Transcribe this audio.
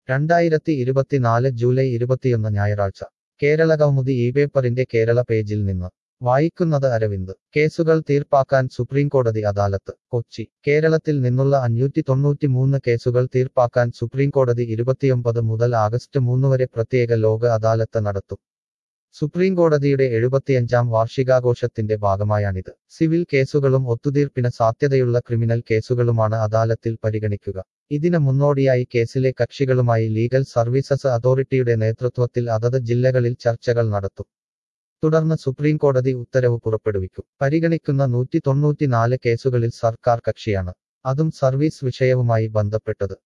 രണ്ടായിരത്തി ഇരുപത്തിനാല് ജൂലൈ ഇരുപത്തിയൊന്ന് ഞായറാഴ്ച കേരള കൗമുദി ഈ പേപ്പറിന്റെ കേരള പേജിൽ നിന്ന് വായിക്കുന്നത് അരവിന്ദ് കേസുകൾ തീർപ്പാക്കാൻ സുപ്രീംകോടതി അദാലത്ത് കൊച്ചി കേരളത്തിൽ നിന്നുള്ള അഞ്ഞൂറ്റി തൊണ്ണൂറ്റിമൂന്ന് കേസുകൾ തീർപ്പാക്കാൻ സുപ്രീംകോടതി ഇരുപത്തിയൊമ്പത് മുതൽ ആഗസ്റ്റ് മൂന്ന് വരെ പ്രത്യേക ലോക അദാലത്ത് നടത്തും സുപ്രീംകോടതിയുടെ എഴുപത്തിയഞ്ചാം വാർഷികാഘോഷത്തിന്റെ ഭാഗമായാണിത് സിവിൽ കേസുകളും ഒത്തുതീർപ്പിന് സാധ്യതയുള്ള ക്രിമിനൽ കേസുകളുമാണ് അദാലത്തിൽ പരിഗണിക്കുക ഇതിന് മുന്നോടിയായി കേസിലെ കക്ഷികളുമായി ലീഗൽ സർവീസസ് അതോറിറ്റിയുടെ നേതൃത്വത്തിൽ അതത് ജില്ലകളിൽ ചർച്ചകൾ നടത്തും തുടർന്ന് സുപ്രീംകോടതി ഉത്തരവ് പുറപ്പെടുവിക്കും പരിഗണിക്കുന്ന നൂറ്റി തൊണ്ണൂറ്റിനാല് കേസുകളിൽ സർക്കാർ കക്ഷിയാണ് അതും സർവീസ് വിഷയവുമായി ബന്ധപ്പെട്ടത്